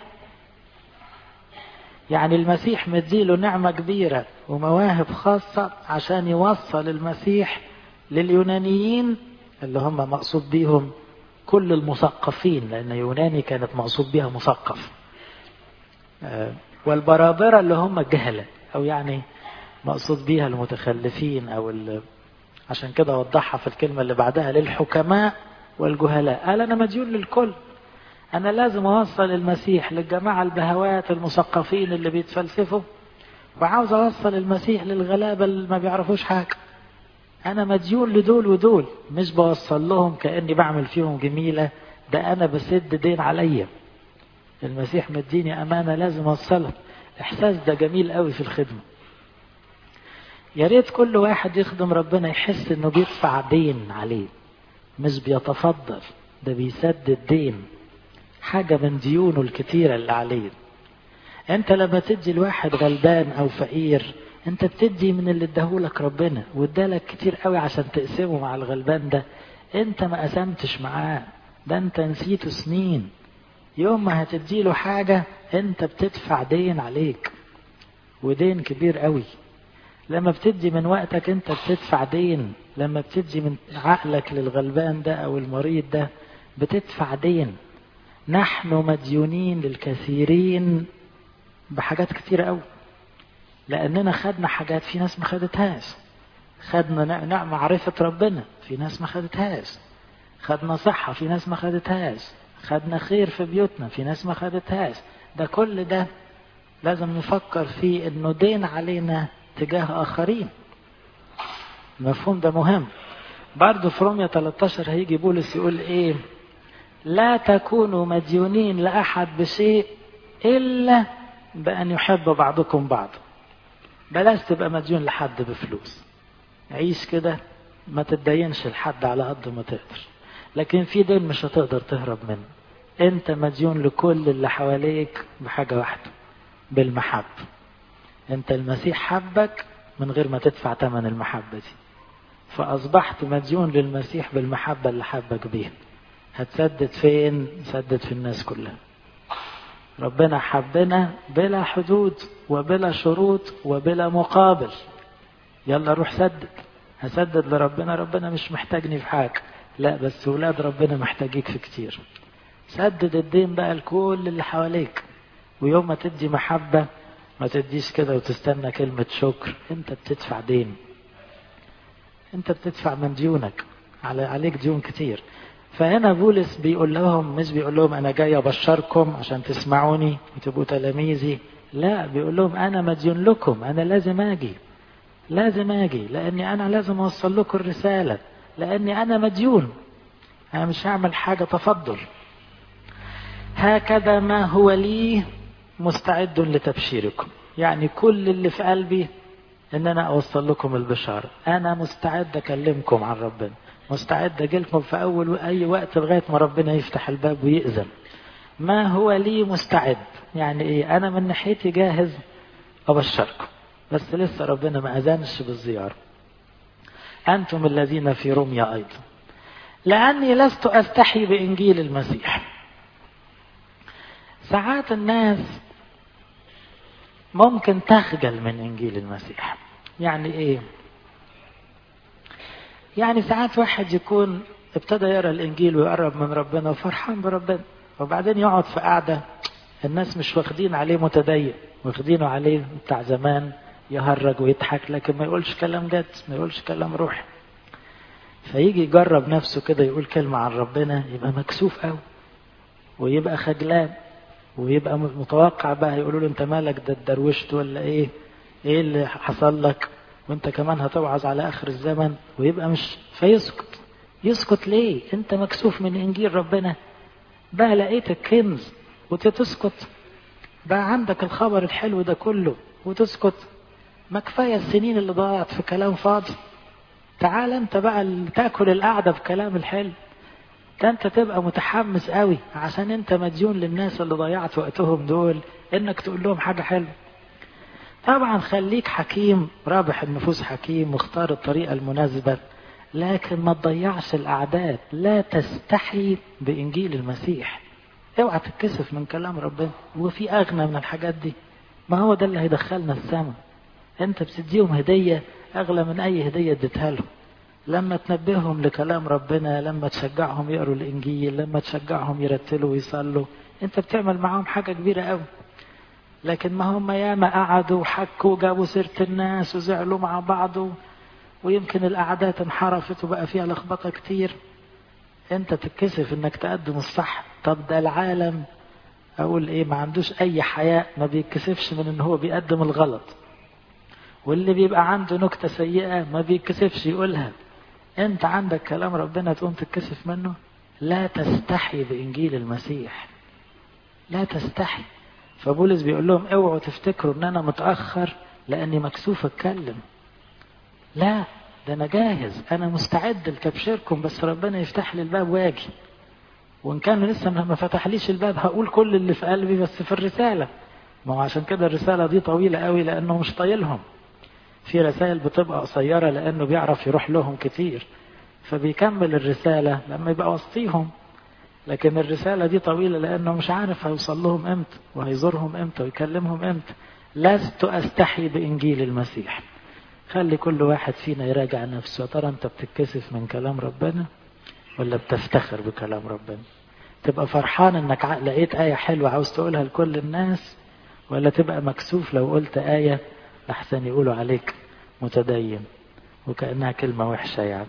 يعني المسيح مديله نعمة كبيرة ومواهب خاصة عشان يوصل المسيح لليونانيين اللي هم مقصود بيهم كل المثقفين لأن يوناني كانت مقصود بها مثقف والبرابرة اللي هم الجهلة أو يعني مقصود بيها المتخلفين أو عشان كده وضحها في الكلمة اللي بعدها للحكماء والجهلاء قال أنا مديون للكل أنا لازم أوصل المسيح للجماعة البهوات المثقفين اللي بيتفلسفوا وعاوز أوصل المسيح للغلابة اللي ما بيعرفوش حاجة أنا مديون لدول ودول مش بوصل لهم كأني بعمل فيهم جميلة ده أنا بسد دين عليا المسيح مديني أمانة لازم أوصلها الإحساس ده جميل قوي في الخدمة يا ريت كل واحد يخدم ربنا يحس إنه بيدفع دين عليه مش بيتفضل ده بيسدد دين حاجة من ديونه الكتيرة اللي عليه انت لما تدي الواحد غلبان او فقير انت بتدي من اللي اداهولك ربنا وادالك كتير قوي عشان تقسمه مع الغلبان ده انت ما قسمتش معاه ده انت نسيته سنين يوم ما هتديله حاجة انت بتدفع دين عليك ودين كبير قوي لما بتدي من وقتك انت بتدفع دين لما بتدي من عقلك للغلبان ده او المريض ده بتدفع دين نحن مديونين للكثيرين بحاجات كتير قوي لاننا خدنا حاجات في ناس ما خدتهاش خدنا نعم معرفة ربنا في ناس ما خدتهاش خدنا صحة في ناس ما خدتهاش خدنا خير في بيوتنا في ناس ما خدتهاش ده كل ده لازم نفكر فيه انه دين علينا تجاه اخرين المفهوم ده مهم برضه في رومية 13 هيجي بولس يقول ايه لا تكونوا مديونين لأحد بشيء إلا بأن يحب بعضكم بعض بلاش تبقى مديون لحد بفلوس عيش كده ما تتدينش لحد على قد ما تقدر لكن في دين مش هتقدر تهرب منه انت مديون لكل اللي حواليك بحاجة واحدة بالمحبة انت المسيح حبك من غير ما تدفع ثمن المحبة دي فأصبحت مديون للمسيح بالمحبة اللي حبك بيها هتسدد فين سدد في الناس كلها ربنا حبنا بلا حدود وبلا شروط وبلا مقابل يلا روح سدد هسدد لربنا ربنا مش محتاجني في حاجة لا بس ولاد ربنا محتاجيك في كتير سدد الدين بقى لكل اللي حواليك ويوم ما تدي محبة ما تديش كده وتستنى كلمة شكر انت بتدفع دين انت بتدفع من ديونك على عليك ديون كتير فهنا بولس بيقول لهم مش بيقول لهم انا جاي ابشركم عشان تسمعوني وتبقوا تلاميذي لا بيقول لهم انا مديون لكم انا لازم اجي لازم اجي لاني انا لازم اوصل لكم الرساله لاني انا مديون انا مش هعمل حاجه تفضل هكذا ما هو لي مستعد لتبشيركم يعني كل اللي في قلبي ان انا اوصل لكم البشاره انا مستعد اكلمكم عن ربنا مستعد اجي لكم في اول اي وقت لغايه ما ربنا يفتح الباب ويأذن ما هو لي مستعد يعني ايه انا من ناحيتي جاهز ابشركم بس لسه ربنا ما اذنش بالزيارة انتم الذين في روميا ايضا لاني لست استحي بانجيل المسيح ساعات الناس ممكن تخجل من انجيل المسيح يعني ايه يعني ساعات واحد يكون ابتدى يقرا الانجيل ويقرب من ربنا وفرحان بربنا وبعدين يقعد في قعده الناس مش واخدين عليه متدين واخدينه عليه بتاع زمان يهرج ويضحك لكن ما يقولش كلام جد ما يقولش كلام روحي فيجي يجرب نفسه كده يقول كلمة عن ربنا يبقى مكسوف قوي ويبقى خجلان ويبقى متوقع بقى يقولوا له انت مالك ده اتدروشت ولا ايه ايه اللي حصل لك وانت كمان هتوعظ على اخر الزمن ويبقى مش فيسكت يسكت ليه انت مكسوف من انجيل ربنا بقى لقيت الكنز وتسكت بقى عندك الخبر الحلو ده كله وتسكت ما كفايه السنين اللي ضاعت في كلام فاضي تعال انت بقى تاكل القعده بكلام الحلو ده انت تبقى متحمس قوي عشان انت مديون للناس اللي ضيعت وقتهم دول انك تقول لهم حاجه حلوه طبعا خليك حكيم رابح النفوس حكيم واختار الطريقه المناسبه لكن ما تضيعش الاعداد لا تستحي بانجيل المسيح اوعى تتكسف من كلام ربنا وفي اغنى من الحاجات دي ما هو ده اللي هيدخلنا السماء انت بتديهم هديه اغلى من اي هديه اديتها لهم لما تنبههم لكلام ربنا لما تشجعهم يقروا الانجيل لما تشجعهم يرتلوا ويصلوا انت بتعمل معاهم حاجه كبيره قوي لكن ما هم ياما قعدوا وحكوا وجابوا سيره الناس وزعلوا مع بعض ويمكن القعدات انحرفت وبقى فيها لخبطه كتير انت تتكسف انك تقدم الصح طب ده العالم اقول ايه ما عندوش اي حياء ما بيتكسفش من ان هو بيقدم الغلط واللي بيبقى عنده نكتة سيئة ما بيتكسفش يقولها انت عندك كلام ربنا تقوم تتكسف منه لا تستحي بانجيل المسيح لا تستحي فبولس بيقول لهم اوعوا تفتكروا ان انا متاخر لاني مكسوف اتكلم لا ده انا جاهز انا مستعد لتبشيركم بس ربنا يفتح لي الباب واجي وان كان لسه ما فتحليش الباب هقول كل اللي في قلبي بس في الرساله ما هو عشان كده الرساله دي طويله قوي لانه مش طايلهم في رسائل بتبقى قصيره لانه بيعرف يروح لهم كتير فبيكمل الرساله لما يبقى وسطيهم لكن الرساله دي طويله لانه مش عارف هيوصل لهم امتى وهيزورهم امتى ويكلمهم امتى لست استحي بانجيل المسيح خلي كل واحد فينا يراجع نفسه ترى انت بتتكسف من كلام ربنا ولا بتفتخر بكلام ربنا تبقى فرحان انك لقيت آية حلوة عاوز تقولها لكل الناس ولا تبقى مكسوف لو قلت آية أحسن يقولوا عليك متدين وكأنها كلمة وحشة يعني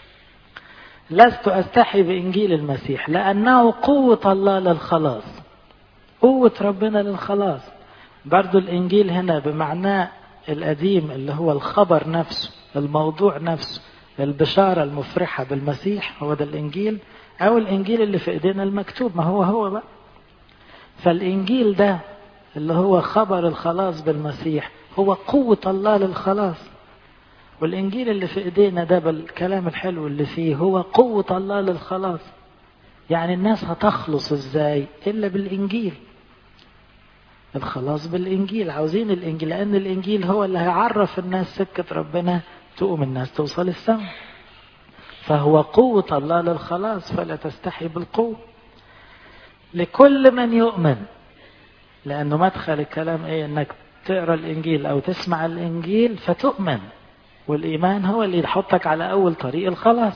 لست أستحي بإنجيل المسيح لأنه قوة الله للخلاص قوة ربنا للخلاص برضو الإنجيل هنا بمعناه القديم اللي هو الخبر نفسه الموضوع نفسه البشارة المفرحة بالمسيح هو ده الإنجيل أو الإنجيل اللي في إيدينا المكتوب ما هو هو بقى فالإنجيل ده اللي هو خبر الخلاص بالمسيح هو قوة الله للخلاص والإنجيل اللي في إيدينا ده بالكلام الحلو اللي فيه هو قوة الله للخلاص يعني الناس هتخلص إزاي إلا بالإنجيل الخلاص بالإنجيل عاوزين الإنجيل لأن الإنجيل هو اللي هيعرف الناس سكة ربنا تقوم الناس توصل السماء فهو قوة الله للخلاص فلا تستحي بالقوة لكل من يؤمن لأنه مدخل الكلام إيه إنك تقرأ الإنجيل أو تسمع الإنجيل فتؤمن والإيمان هو اللي يحطك على أول طريق الخلاص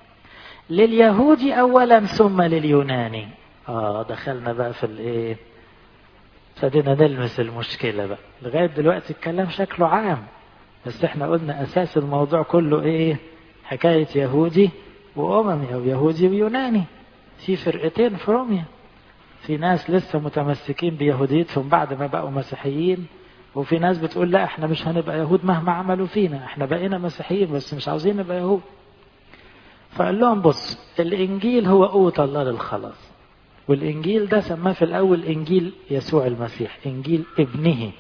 لليهود أولا ثم لليوناني آه دخلنا بقى في الإيه ابتدينا نلمس المشكلة بقى لغاية دلوقتي الكلام شكله عام بس احنا قلنا أساس الموضوع كله إيه حكاية يهودي وأممي أو يهودي ويوناني في فرقتين في روميا في ناس لسه متمسكين بيهوديتهم بعد ما بقوا مسيحيين وفي ناس بتقول لا احنا مش هنبقى يهود مهما عملوا فينا احنا بقينا مسيحيين بس مش عاوزين نبقى يهود فقال لهم بص الانجيل هو قوة الله للخلاص والانجيل ده سماه في الاول انجيل يسوع المسيح انجيل ابنه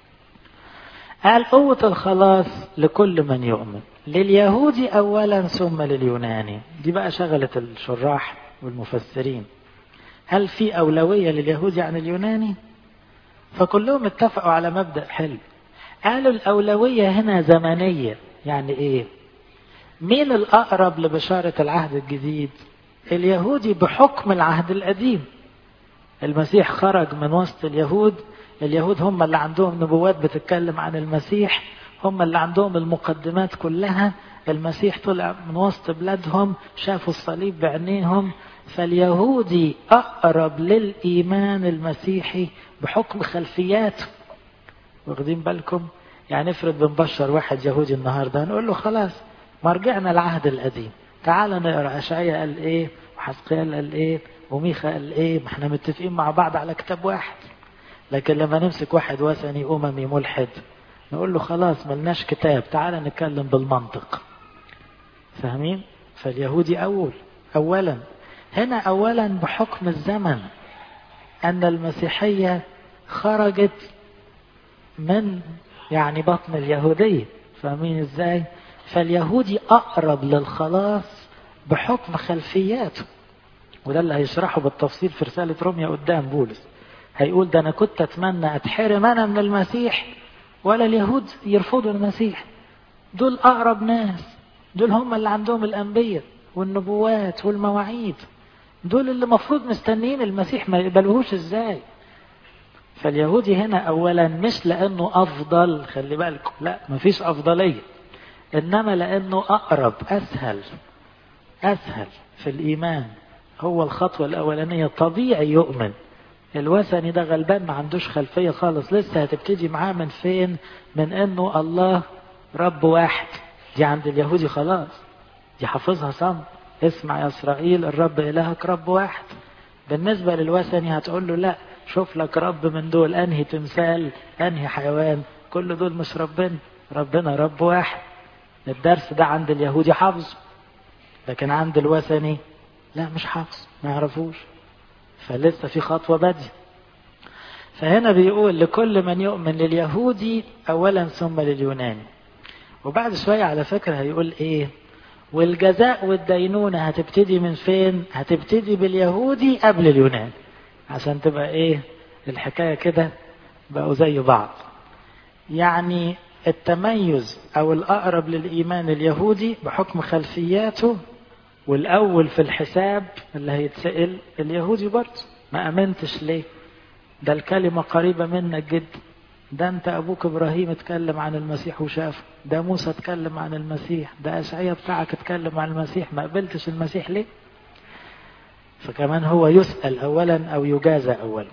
قال قوة الخلاص لكل من يؤمن لليهود اولا ثم لليوناني دي بقى شغلت الشراح والمفسرين هل في أولوية لليهود عن اليوناني فكلهم اتفقوا على مبدأ حلو قالوا الأولوية هنا زمنية يعني إيه مين الأقرب لبشارة العهد الجديد اليهودي بحكم العهد القديم المسيح خرج من وسط اليهود اليهود هم اللي عندهم نبوات بتتكلم عن المسيح هم اللي عندهم المقدمات كلها المسيح طلع من وسط بلادهم شافوا الصليب بعينيهم فاليهودي أقرب للإيمان المسيحي بحكم خلفياته واخدين بالكم يعني افرض بنبشر واحد يهودي النهارده نقول له خلاص ما رجعنا العهد القديم تعال نقرا اشعياء قال ايه وحزقيال قال ايه وميخا قال ايه ما احنا متفقين مع بعض على كتاب واحد لكن لما نمسك واحد وثني اممي ملحد نقول له خلاص ملناش كتاب تعال نتكلم بالمنطق فاهمين فاليهودي اول اولا هنا اولا بحكم الزمن ان المسيحيه خرجت من يعني بطن اليهوديه فاهمين ازاي فاليهودي اقرب للخلاص بحكم خلفياته وده اللي هيشرحه بالتفصيل في رساله روميا قدام بولس هيقول ده انا كنت اتمنى اتحرم انا من المسيح ولا اليهود يرفضوا المسيح دول اقرب ناس دول هم اللي عندهم الانبياء والنبوات والمواعيد دول اللي المفروض مستنيين المسيح ما يقبلوهوش ازاي فاليهودي هنا اولا مش لانه افضل خلي بالكم لا مفيش افضليه انما لانه اقرب اسهل اسهل في الايمان هو الخطوه الاولانيه طبيعي يؤمن الوثني ده غلبان ما عندوش خلفيه خالص لسه هتبتدي معاه من فين من انه الله رب واحد دي عند اليهودي خلاص دي حافظها صم اسمع يا اسرائيل الرب الهك رب واحد بالنسبه للوثني هتقول له لا شوف لك رب من دول انهي تمثال انهي حيوان كل دول مش ربنا ربنا رب واحد الدرس ده عند اليهودي حافظ لكن عند الوثني لا مش حافظ ما يعرفوش فلسه في خطوه باديه فهنا بيقول لكل من يؤمن لليهودي اولا ثم لليوناني وبعد شويه على فكره هيقول ايه والجزاء والدينونه هتبتدي من فين هتبتدي باليهودي قبل اليوناني عشان تبقى ايه الحكايه كده بقوا زي بعض يعني التميز او الاقرب للايمان اليهودي بحكم خلفياته والاول في الحساب اللي هيتسال اليهودي برضه ما امنتش ليه ده الكلمه قريبه منك جدا ده انت ابوك ابراهيم اتكلم عن المسيح وشافه ده موسى اتكلم عن المسيح ده اشعياء بتاعك اتكلم عن المسيح ما قبلتش المسيح ليه فكمان هو يسأل أولا أو يجازى أولا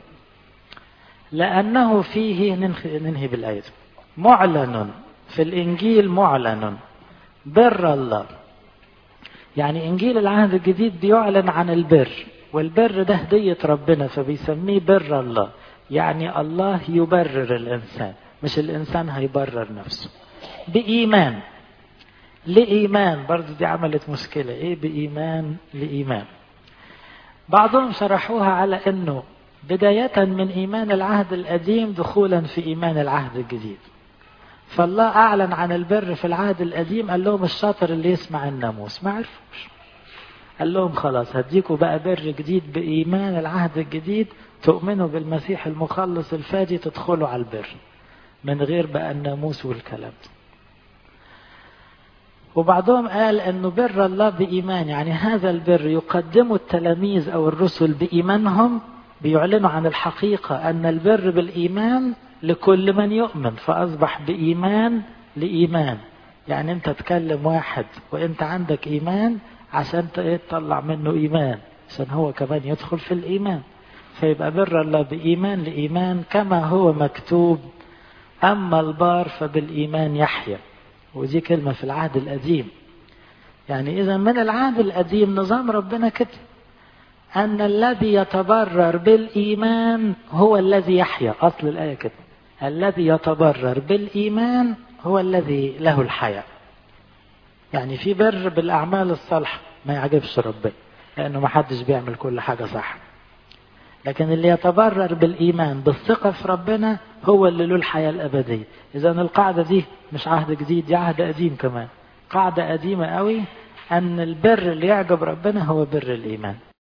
لأنه فيه ننهي بالآية معلن في الإنجيل معلن بر الله يعني إنجيل العهد الجديد بيعلن عن البر والبر ده هدية ربنا فبيسميه بر الله يعني الله يبرر الإنسان مش الإنسان هيبرر نفسه بإيمان لإيمان برضه دي عملت مشكلة إيه بإيمان لإيمان بعضهم شرحوها على انه بداية من ايمان العهد القديم دخولا في ايمان العهد الجديد. فالله اعلن عن البر في العهد القديم قال لهم الشاطر اللي يسمع الناموس ما عرفوش. قال لهم خلاص هديكوا بقى بر جديد بايمان العهد الجديد تؤمنوا بالمسيح المخلص الفادي تدخلوا على البر. من غير بقى الناموس والكلام ده. وبعضهم قال انه بر الله بايمان يعني هذا البر يقدمه التلاميذ او الرسل بايمانهم بيعلنوا عن الحقيقه ان البر بالايمان لكل من يؤمن فاصبح بايمان لايمان يعني انت تكلم واحد وانت عندك ايمان عشان تطلع منه ايمان عشان هو كمان يدخل في الايمان فيبقى بر الله بايمان لايمان كما هو مكتوب اما البار فبالايمان يحيى ودي كلمة في العهد القديم يعني إذا من العهد القديم نظام ربنا كده أن الذي يتبرر بالإيمان هو الذي يحيا أصل الآية كده الذي يتبرر بالإيمان هو الذي له الحياة يعني في بر بالأعمال الصالحة ما يعجبش ربنا لأنه ما حدش بيعمل كل حاجة صح لكن اللي يتبرر بالإيمان بالثقة في ربنا هو اللي له الحياة الأبدية إذا القاعدة دي مش عهد جديد دي عهد قديم كمان قاعدة قديمة قوي أن البر اللي يعجب ربنا هو بر الإيمان